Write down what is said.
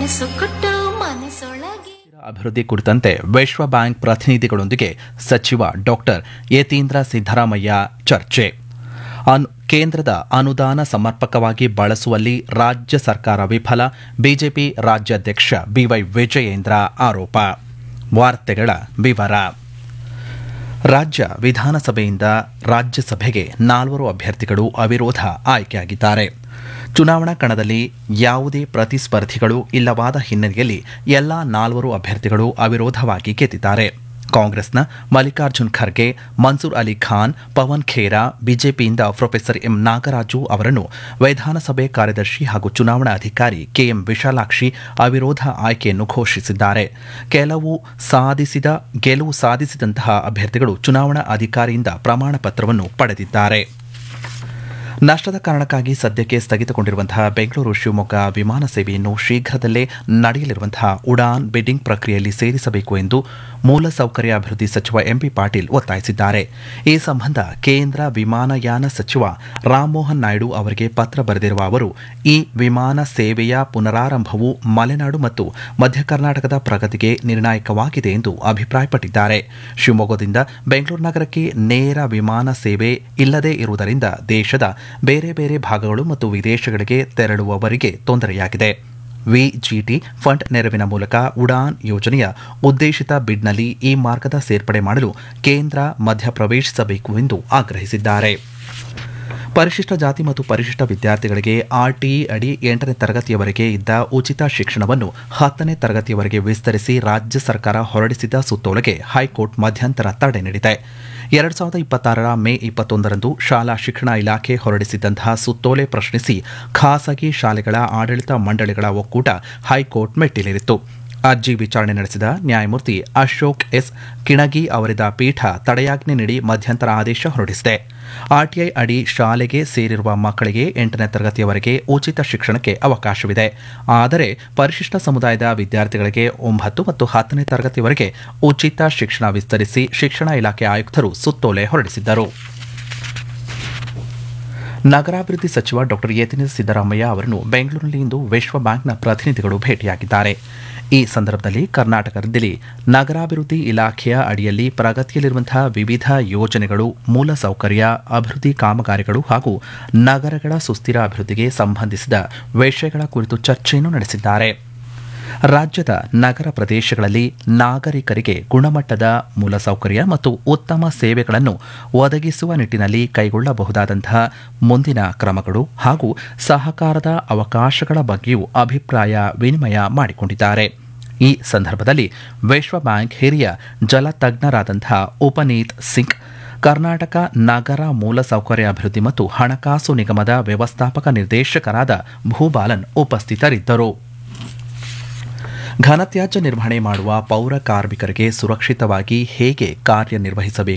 ಕನಸು ಕೊಟ್ಟು ಮನಸ್ಸೊಳಗೆ ಅಭಿವೃದ್ಧಿ ಕುರಿತಂತೆ ವಿಶ್ವ ಬ್ಯಾಂಕ್ ಪ್ರತಿನಿಧಿಗಳೊಂದಿಗೆ ಸಚಿವ ಡಾಕ್ಟರ್ ಯತೀಂದ್ರ ಸಿದ್ದರಾಮಯ್ಯ ಚರ್ಚೆ ಅನು- ಕೇಂದ್ರದ ಅನುದಾನ ಸಮರ್ಪಕವಾಗಿ ಬಳಸುವಲ್ಲಿ ರಾಜ್ಯ ಸರ್ಕಾರ ವಿಫಲ ಬಿಜೆಪಿ ರಾಜ್ಯಾಧ್ಯಕ್ಷ ಬಿವೈ ವಿಜಯೇಂದ್ರ ಆರೋಪ ವಾರ್ತೆಗಳ ವಿವರ ರಾಜ್ಯ ವಿಧಾನಸಭೆಯಿಂದ ರಾಜ್ಯಸಭೆಗೆ ನಾಲ್ವರು ಅಭ್ಯರ್ಥಿಗಳು ಅವಿರೋಧ ಆಯ್ಕೆಯಾಗಿದ್ದಾರೆ ಚುನಾವಣಾ ಕಣದಲ್ಲಿ ಯಾವುದೇ ಪ್ರತಿಸ್ಪರ್ಧಿಗಳು ಇಲ್ಲವಾದ ಹಿನ್ನೆಲೆಯಲ್ಲಿ ಎಲ್ಲಾ ನಾಲ್ವರು ಅಭ್ಯರ್ಥಿಗಳು ಅವಿರೋಧವಾಗಿ ಗೆದ್ದಿದ್ದಾರೆ ಕಾಂಗ್ರೆಸ್ನ ಮಲ್ಲಿಕಾರ್ಜುನ್ ಖರ್ಗೆ ಮನ್ಸೂರ್ ಅಲಿ ಖಾನ್ ಪವನ್ ಖೇರಾ ಬಿಜೆಪಿಯಿಂದ ಪ್ರೊಫೆಸರ್ ಎಂ ನಾಗರಾಜು ಅವರನ್ನು ವಿಧಾನಸಭೆ ಕಾರ್ಯದರ್ಶಿ ಹಾಗೂ ಚುನಾವಣಾ ಅಧಿಕಾರಿ ಕೆಎಂ ವಿಶಾಲಾಕ್ಷಿ ಅವಿರೋಧ ಆಯ್ಕೆಯನ್ನು ಘೋಷಿಸಿದ್ದಾರೆ ಕೆಲವು ಸಾಧಿಸಿದ ಗೆಲುವು ಸಾಧಿಸಿದಂತಹ ಅಭ್ಯರ್ಥಿಗಳು ಚುನಾವಣಾ ಅಧಿಕಾರಿಯಿಂದ ಪ್ರಮಾಣ ಪತ್ರವನ್ನು ಪಡೆದಿದ್ದಾರೆ ನಷ್ಟದ ಕಾರಣಕ್ಕಾಗಿ ಸದ್ಯಕ್ಕೆ ಸ್ಥಗಿತಗೊಂಡಿರುವಂತಹ ಬೆಂಗಳೂರು ಶಿವಮೊಗ್ಗ ವಿಮಾನ ಸೇವೆಯನ್ನು ಶೀಘ್ರದಲ್ಲೇ ನಡೆಯಲಿರುವಂತಹ ಉಡಾನ್ ಬಿಡ್ಡಿಂಗ್ ಪ್ರಕ್ರಿಯೆಯಲ್ಲಿ ಸೇರಿಸಬೇಕು ಎಂದು ಮೂಲಸೌಕರ್ಯ ಅಭಿವೃದ್ಧಿ ಸಚಿವ ಎಂಪಿ ಪಾಟೀಲ್ ಒತ್ತಾಯಿಸಿದ್ದಾರೆ ಈ ಸಂಬಂಧ ಕೇಂದ್ರ ವಿಮಾನಯಾನ ಸಚಿವ ರಾಮಮೋಹನ್ ನಾಯ್ಡು ಅವರಿಗೆ ಪತ್ರ ಬರೆದಿರುವ ಅವರು ಈ ವಿಮಾನ ಸೇವೆಯ ಪುನರಾರಂಭವು ಮಲೆನಾಡು ಮತ್ತು ಮಧ್ಯ ಕರ್ನಾಟಕದ ಪ್ರಗತಿಗೆ ನಿರ್ಣಾಯಕವಾಗಿದೆ ಎಂದು ಅಭಿಪ್ರಾಯಪಟ್ಟಿದ್ದಾರೆ ಶಿವಮೊಗ್ಗದಿಂದ ಬೆಂಗಳೂರು ನಗರಕ್ಕೆ ನೇರ ವಿಮಾನ ಸೇವೆ ಇಲ್ಲದೇ ಇರುವುದರಿಂದ ದೇಶದ ಬೇರೆ ಬೇರೆ ಭಾಗಗಳು ಮತ್ತು ವಿದೇಶಗಳಿಗೆ ತೆರಳುವವರಿಗೆ ತೊಂದರೆಯಾಗಿದೆ ವಿಜಿಟಿ ಫಂಡ್ ನೆರವಿನ ಮೂಲಕ ಉಡಾನ್ ಯೋಜನೆಯ ಉದ್ದೇಶಿತ ಬಿಡ್ನಲ್ಲಿ ಈ ಮಾರ್ಗದ ಸೇರ್ಪಡೆ ಮಾಡಲು ಕೇಂದ್ರ ಮಧ್ಯಪ್ರವೇಶಿಸಬೇಕು ಎಂದು ಆಗ್ರಹಿಸಿದ್ದಾರೆ ಪರಿಶಿಷ್ಟ ಜಾತಿ ಮತ್ತು ಪರಿಶಿಷ್ಟ ವಿದ್ಯಾರ್ಥಿಗಳಿಗೆ ಆರ್ಟಿಇ ಅಡಿ ಎಂಟನೇ ತರಗತಿಯವರೆಗೆ ಇದ್ದ ಉಚಿತ ಶಿಕ್ಷಣವನ್ನು ಹತ್ತನೇ ತರಗತಿಯವರೆಗೆ ವಿಸ್ತರಿಸಿ ರಾಜ್ಯ ಸರ್ಕಾರ ಹೊರಡಿಸಿದ ಸುತ್ತೋಲೆಗೆ ಹೈಕೋರ್ಟ್ ಮಧ್ಯಂತರ ತಡೆ ನೀಡಿದೆ ಎರಡ್ ಸಾವಿರದ ಇಪ್ಪತ್ತಾರರ ಮೇ ಇಪ್ಪತ್ತೊಂದರಂದು ಶಾಲಾ ಶಿಕ್ಷಣ ಇಲಾಖೆ ಹೊರಡಿಸಿದ್ದಂತಹ ಸುತ್ತೋಲೆ ಪ್ರಶ್ನಿಸಿ ಖಾಸಗಿ ಶಾಲೆಗಳ ಆಡಳಿತ ಮಂಡಳಿಗಳ ಒಕ್ಕೂಟ ಹೈಕೋರ್ಟ್ ಮೆಟ್ಟಿಲೇರಿತ್ತು ಅರ್ಜಿ ವಿಚಾರಣೆ ನಡೆಸಿದ ನ್ಯಾಯಮೂರ್ತಿ ಅಶೋಕ್ ಎಸ್ ಕಿಣಗಿ ಅವರಿದ್ದ ಪೀಠ ತಡೆಯಾಜ್ಞೆ ನೀಡಿ ಮಧ್ಯಂತರ ಆದೇಶ ಹೊರಡಿಸಿದೆ ಆರ್ಟಿಐ ಅಡಿ ಶಾಲೆಗೆ ಸೇರಿರುವ ಮಕ್ಕಳಿಗೆ ಎಂಟನೇ ತರಗತಿಯವರೆಗೆ ಉಚಿತ ಶಿಕ್ಷಣಕ್ಕೆ ಅವಕಾಶವಿದೆ ಆದರೆ ಪರಿಶಿಷ್ಟ ಸಮುದಾಯದ ವಿದ್ಯಾರ್ಥಿಗಳಿಗೆ ಒಂಬತ್ತು ಮತ್ತು ಹತ್ತನೇ ತರಗತಿವರೆಗೆ ಉಚಿತ ಶಿಕ್ಷಣ ವಿಸ್ತರಿಸಿ ಶಿಕ್ಷಣ ಇಲಾಖೆ ಆಯುಕ್ತರು ಸುತ್ತೋಲೆ ಹೊರಡಿಸಿದ್ದರು ನಗರಾಭಿವೃದ್ಧಿ ಸಚಿವ ಡಾಕ್ಟರ್ ಯತೀಂದ್ರ ಸಿದ್ದರಾಮಯ್ಯ ಅವರನ್ನು ಬೆಂಗಳೂರಿನಲ್ಲಿ ಇಂದು ವಿಶ್ವ ಬ್ಯಾಂಕ್ನ ಪ್ರತಿನಿಧಿಗಳು ಭೇಟಿಯಾಗಿದ್ದಾರೆ ಈ ಸಂದರ್ಭದಲ್ಲಿ ಕರ್ನಾಟಕದಲ್ಲಿ ನಗರಾಭಿವೃದ್ಧಿ ಇಲಾಖೆಯ ಅಡಿಯಲ್ಲಿ ಪ್ರಗತಿಯಲ್ಲಿರುವಂತಹ ವಿವಿಧ ಯೋಜನೆಗಳು ಮೂಲಸೌಕರ್ಯ ಅಭಿವೃದ್ಧಿ ಕಾಮಗಾರಿಗಳು ಹಾಗೂ ನಗರಗಳ ಸುಸ್ಥಿರ ಅಭಿವೃದ್ಧಿಗೆ ಸಂಬಂಧಿಸಿದ ವಿಷಯಗಳ ಕುರಿತು ಚರ್ಚೆಯನ್ನು ನಡೆಸಿದ್ದಾರೆ ರಾಜ್ಯದ ನಗರ ಪ್ರದೇಶಗಳಲ್ಲಿ ನಾಗರಿಕರಿಗೆ ಗುಣಮಟ್ಟದ ಮೂಲಸೌಕರ್ಯ ಮತ್ತು ಉತ್ತಮ ಸೇವೆಗಳನ್ನು ಒದಗಿಸುವ ನಿಟ್ಟಿನಲ್ಲಿ ಕೈಗೊಳ್ಳಬಹುದಾದಂತಹ ಮುಂದಿನ ಕ್ರಮಗಳು ಹಾಗೂ ಸಹಕಾರದ ಅವಕಾಶಗಳ ಬಗ್ಗೆಯೂ ಅಭಿಪ್ರಾಯ ವಿನಿಮಯ ಮಾಡಿಕೊಂಡಿದ್ದಾರೆ ಈ ಸಂದರ್ಭದಲ್ಲಿ ವಿಶ್ವ ಬ್ಯಾಂಕ್ ಹಿರಿಯ ಜಲತಜ್ಞರಾದಂತಹ ಉಪನೀತ್ ಸಿಂಗ್ ಕರ್ನಾಟಕ ನಗರ ಮೂಲಸೌಕರ್ಯ ಅಭಿವೃದ್ಧಿ ಮತ್ತು ಹಣಕಾಸು ನಿಗಮದ ವ್ಯವಸ್ಥಾಪಕ ನಿರ್ದೇಶಕರಾದ ಭೂಬಾಲನ್ ಉಪಸ್ಥಿತರಿದ್ದರು ಘನತ್ಯಾಜ್ಯ ನಿರ್ವಹಣೆ ಮಾಡುವ ಪೌರ ಕಾರ್ಮಿಕರಿಗೆ ಸುರಕ್ಷಿತವಾಗಿ ಹೇಗೆ ಕಾರ್ಯನಿರ್ವಹಿಸಬೇಕು